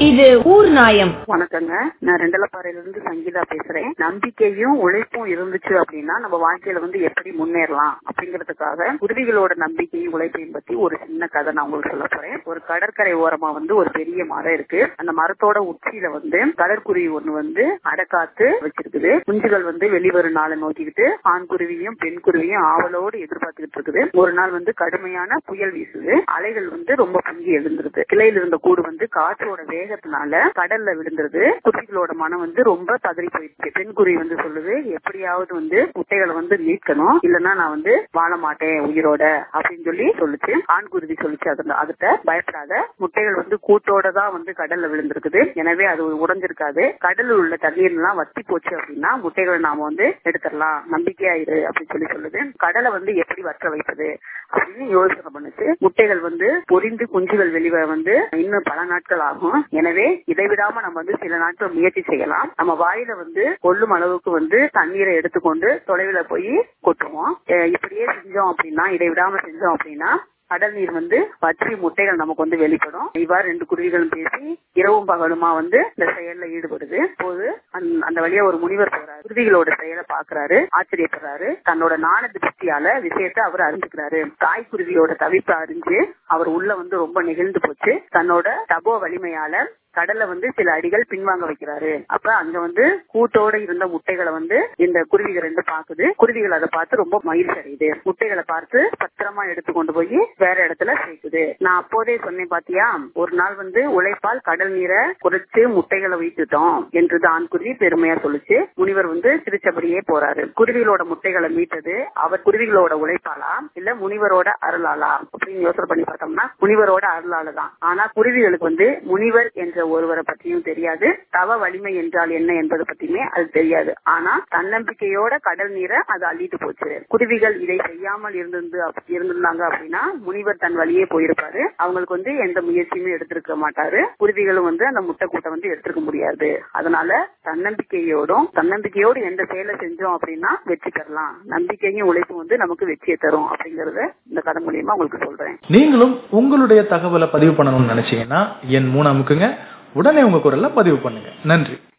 இது ஊர் நாயம் வணக்கங்க நான் ரெண்டலப்பாறையில இருந்து சங்கீதா பேசுறேன் நம்பிக்கையும் உழைப்பும் இருந்துச்சு அப்படின்னா நம்ம வாழ்க்கையில வந்து எப்படி முன்னேறலாம் அப்படிங்கறதுக்காக குருவிகளோட நம்பிக்கையும் உழைப்பையும் பத்தி ஒரு சின்ன கதை நான் உங்களுக்கு சொல்ல போறேன் ஒரு கடற்கரை ஓரமா வந்து ஒரு பெரிய மரம் இருக்கு அந்த மரத்தோட உச்சியில வந்து கடற்குருவி ஒண்ணு வந்து அடக்காத்து வச்சிருக்குது குஞ்சுகள் வந்து வெளிவரும் நாளை நோக்கிக்கிட்டு ஆண் குருவியும் பெண் குருவியும் ஆவலோடு எதிர்பார்த்துக்கிட்டு இருக்குது ஒரு நாள் வந்து கடுமையான புயல் வீசுது அலைகள் வந்து ரொம்ப பொங்கி எழுந்துருது கிளையில இருந்த கூடு வந்து காற்றோட வேகத்தினால கடல்ல விழுந்துருது குருவிகளோட மனம் வந்து ரொம்ப பதறி போயிடுச்சு பெண் குருவி வந்து சொல்லுது எப்படியாவது வந்து முட்டைகளை வந்து மீட்கணும் இல்லன்னா நான் வந்து வாழ மாட்டேன் உயிரோட அப்படின்னு சொல்லி சொல்லுச்சு ஆண் குருவி சொல்லுச்சு அதுல அதுட்ட பயப்படாத முட்டைகள் வந்து கூட்டோட தான் வந்து கடல்ல விழுந்திருக்குது எனவே அது உடைஞ்சிருக்காது கடல்ல உள்ள தண்ணீர் எல்லாம் வத்தி போச்சு அப்படின்னா முட்டைகளை நாம வந்து எடுத்துடலாம் நம்பிக்கையா இரு அப்படின்னு சொல்லி சொல்லுது கடலை வந்து எப்படி வற்ற வைப்பது அப்படின்னு யோசனை பண்ணுச்சு முட்டைகள் வந்து பொரிந்து குஞ்சுகள் வெளிவர வந்து இன்னும் பல நாட்கள் ஆகும் எனவே இடைவிடாம நம்ம வந்து சில நாட்கள் முயற்சி செய்யலாம் நம்ம வாயில வந்து கொள்ளும் அளவுக்கு வந்து தண்ணீரை எடுத்துக்கொண்டு தொலைவில் போய் கொட்டுவோம் அஹ் இப்படியே செஞ்சோம் அப்படின்னா இடைவிடாம செஞ்சோம் அப்படின்னா கடல் நீர் வந்து வற்றி முட்டைகள் நமக்கு வந்து வெளிப்படும் இவ்வாறு ரெண்டு குருவிகளும் பேசி இரவும் பகலுமா வந்து இந்த செயல்ல ஈடுபடுது போது அந்த- அந்த வழியா ஒரு முனிவர் போறாரு குருவிகளோட செயலை பாக்குறாரு ஆச்சரியப்படுறாரு தன்னோட நாண திருஷ்டியால விஷயத்தை அவர் அறிஞ்சுக்கிறாரு தாய் குருவியோட தவிப்பை அறிஞ்சு அவர் உள்ள வந்து ரொம்ப நெகிழ்ந்து போச்சு தன்னோட தபோ வலிமையால கடல்ல வந்து சில அடிகள் பின்வாங்க வைக்கிறாரு அப்ப அங்க வந்து கூட்டோட இருந்த முட்டைகளை வந்து இந்த குருவிகள் ரெண்டு பாக்குது குருவிகள் அதை பார்த்து ரொம்ப மகிழ்ச்சி அடையுது முட்டைகளை பார்த்து பத்திரமா எடுத்து கொண்டு போய் வேற இடத்துல சேர்க்குது நான் அப்போதே சொன்னேன் பாத்தியா ஒரு நாள் வந்து உழைப்பால் கடல் நீரை குறைச்சு முட்டைகளை வைத்துட்டோம் என்று ஆண் குருவி பெருமையா சொல்லுச்சு முனிவர் வந்து சிரிச்சபடியே போறாரு குருவிகளோட முட்டைகளை மீட்டது அவர் குருவிகளோட உழைப்பாளா இல்ல முனிவரோட அருளாளா அப்படின்னு யோசனை பண்ணி பார்த்தோம்னா முனிவரோட அருளால தான் ஆனா குருவிகளுக்கு வந்து முனிவர் என்ற ஒருவரை பத்தியும் தெரியாது தவ வலிமை என்றால் என்ன என்பது பத்தியுமே அது தெரியாது ஆனா தன்னம்பிக்கையோட கடல் நீரை அது அள்ளிட்டு போச்சு குருவிகள் இதை செய்யாமல் இருந்து இருந்திருந்தாங்க அப்படின்னா முனிவர் தன் வழியே போயிருப்பாரு அவங்களுக்கு வந்து எந்த முயற்சியுமே எடுத்திருக்க மாட்டாரு குருவிகளும் வந்து அந்த முட்டை கூட்டை வந்து எடுத்திருக்க முடியாது அதனால தன்னம்பிக்கையோடும் தன்னம்பிக்கையோடு எந்த செயலை செஞ்சோம் அப்படின்னா வெற்றி பெறலாம் நம்பிக்கையும் உழைப்பும் வந்து நமக்கு வெற்றியை தரும் அப்படிங்கறத இந்த கதை மூலியமா உங்களுக்கு சொல்றேன் நீங்களும் உங்களுடைய தகவலை பதிவு பண்ணணும்னு நினைச்சீங்கன்னா என் மூணு அமுக்குங்க உடனே உங்க குரல்ல பதிவு பண்ணுங்க நன்றி